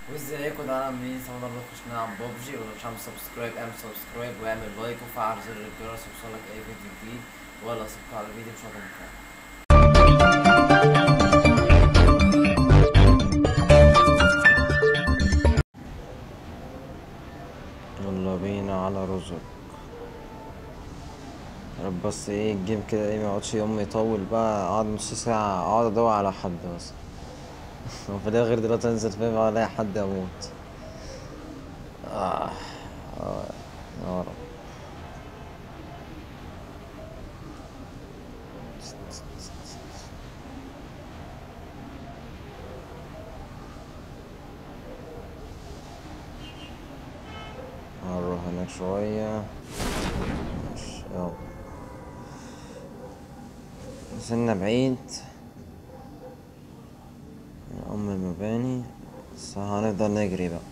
وازيكم ده انا مين سمر الله نخش نلعب ببجي ولو مش عامل سبسكرايب اعمل سبسكرايب واعمل لايك وفعل زر الجرس يوصلك اي فيديو جديد ولا سبسكرايب على الفيديو مش هضم يلا بينا على رزق يا رب بس ايه الجيم كده ايه ميقعدش يوم يطول بقى اقعد نص ساعة اقعد ادور على حد بس وفي الاخر دلوقتي انزل فيلم الاقي حد اموت آه. آه. يا رب هنروح هناك شوية ماشي يلا نزلنا بعيد من أم المباني بس هنفضل نجري بقى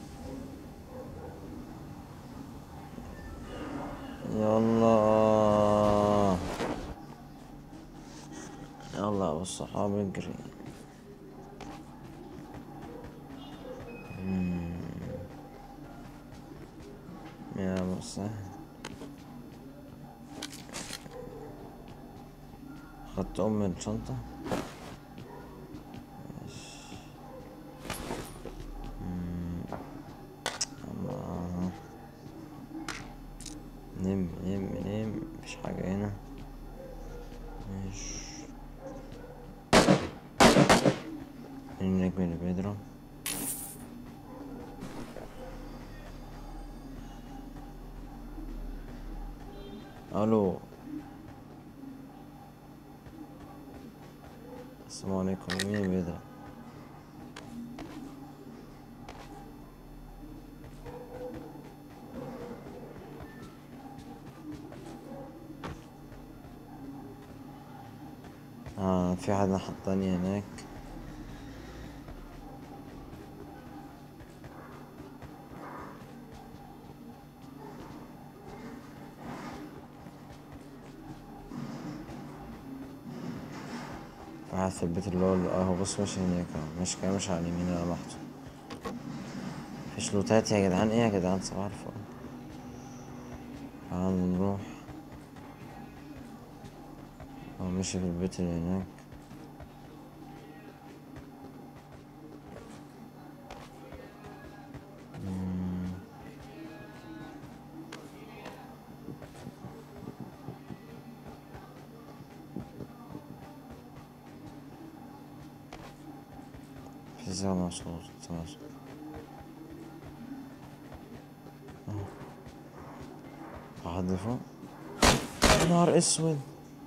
يلا يلا يا الصحاب اجري مم. يا مسهل خدت أم الشنطة ماشي. مم. أما نم نم نم مفيش حاجة هنا ماشي النجم اللي بيضرب الو السلام عليكم مين اللي بيضرب آه في حد حطاني هناك قاعد في البيت اللي هو اه هو بص ماشي هناك اهو ماشي كده ماشي على اليمين انا لوحده مفيش لوتات يا جدعان ايه يا جدعان صباح الفل تعالوا نروح هو ماشي في البيت اللي هناك مم. في زعل صوت صوت واحد فوق يا نهار اسود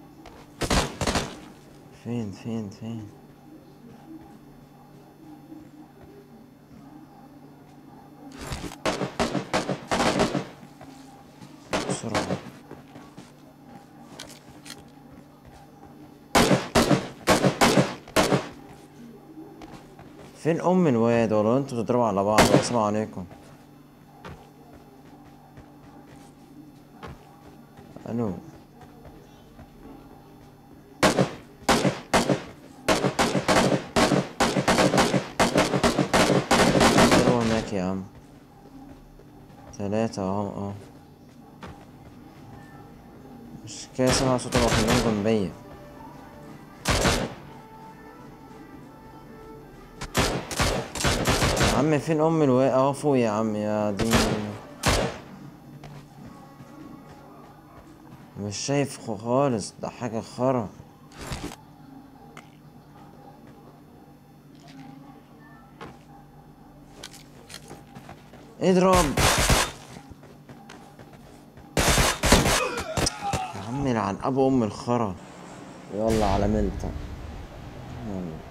فين فين فين بسرعة فين ام الواد ولا انتوا بتضربوا على بعض السلام عليكم الو ضربوا هناك يا عم ثلاثة اهو اهو مش كده سمع صوت المخنجين جنبيا يا عم فين ام الوا اهو فوق يا عم يا دين مش شايف خ- خالص ده حاجة خرا اضرب يا عم لعن ابو ام الخرا يلا على ملتك يلا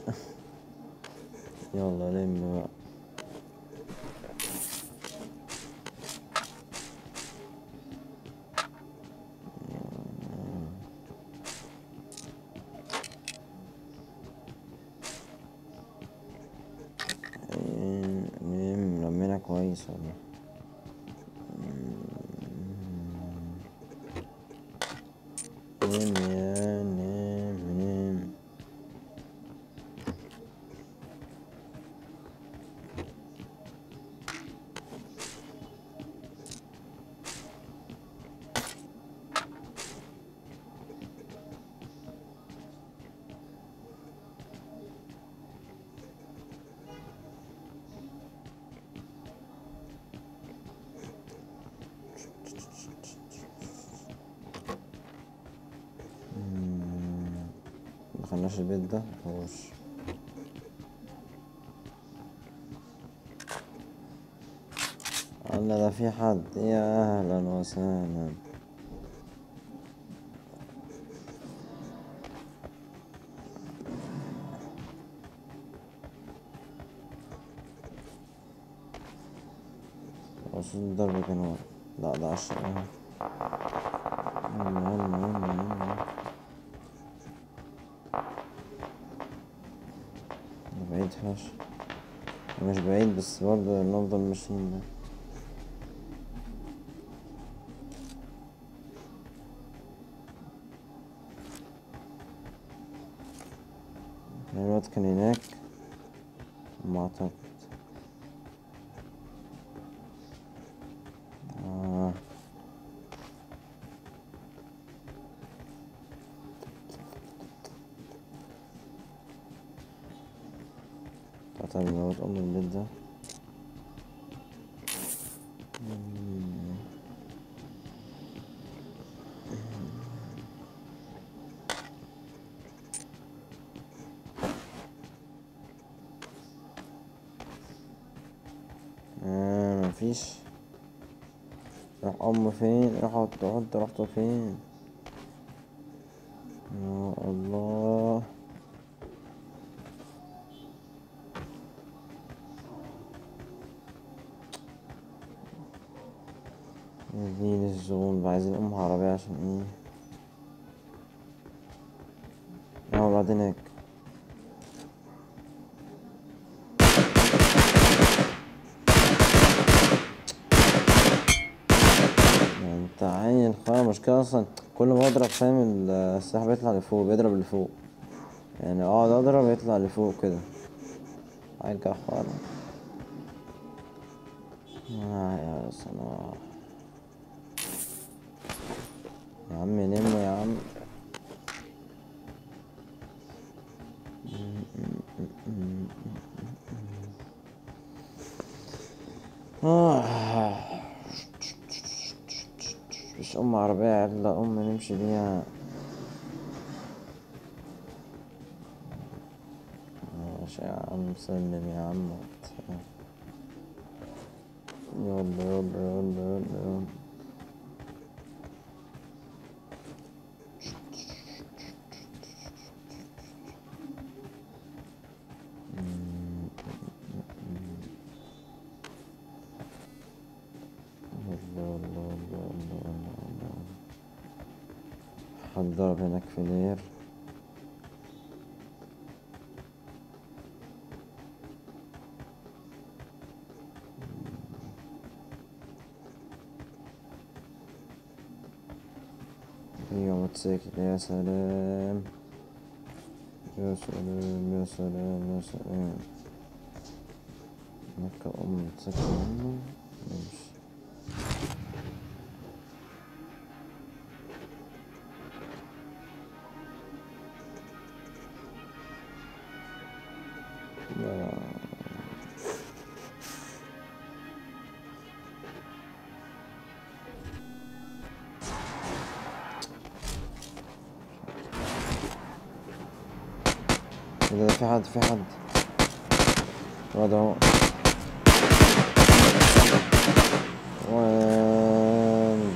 يلا لم بقى إيه، نم لمينا كويس والله نم يا نم نم دخلناش البيت ده مخوش الله ده في حد يا اهلا وسهلا وصول الضرب كان ورا لا ده عشرة اهو يلا يلا يلا يلا ده بعيد فشخ مش بعيد بس برضه نفضل ماشيين ده الواد كان هناك ما اعتقد آه. قطع الواد أم البيت ده مم. آه مفيش راح أم فين راحوا انت رحتوا فين يا الله يا دين الزغون بقى عايزين أم عربية عشان ايه اه بعدين هيك يعني انت عين خلاص المشكلة اصلا كل ما اضرب فاهم ال- السلاح بيطلع لفوق بيضرب لفوق يعني اقعد اضرب يطلع لفوق كده ارجع خالص آه يا صلاح يا عم نم يا عم آه. مش أم عربية إلا أم نمشي بيها ماشي يا عم سلم يا عم يلا يلا يلا يلا يلا الله الله الله الله الله الله حد ضرب هناك في لير يا موتوسيكل يا سلام يا سلام يا سلام يا سلام هناك أم موتوسيكل منه ماشي لا إيه ده في حد في حد الواد اهو وين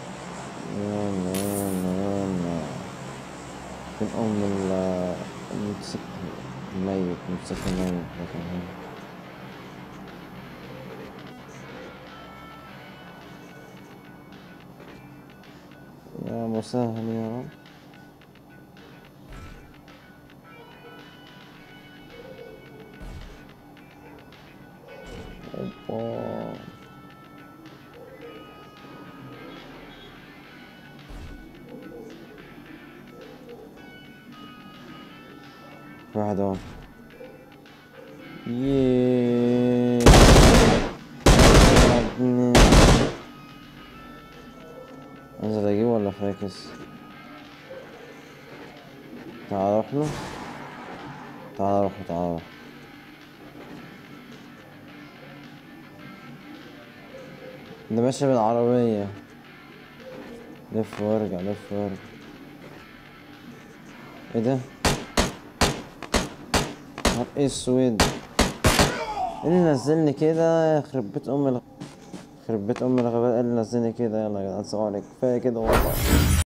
يلا يلا يلا فين أم ال موتوسيكل ميت موتوسيكل ميت لكن هو يا مسهل يا رب اوبا في واحد اهو ياه يا ابني. انزل اجيبه ولا فاكس تعال اروح له تعال اروح له، تعال اروح ده ماشي بالعربية لف وارجع لف وارجع ايه ده نهار اسود ايه اللي نزلني كده يخرب بيت ام الغ... يخرب بيت ام الغباء إيه اللي نزلني كده يلا يا جدعان سلام عليكم كفايه كده والله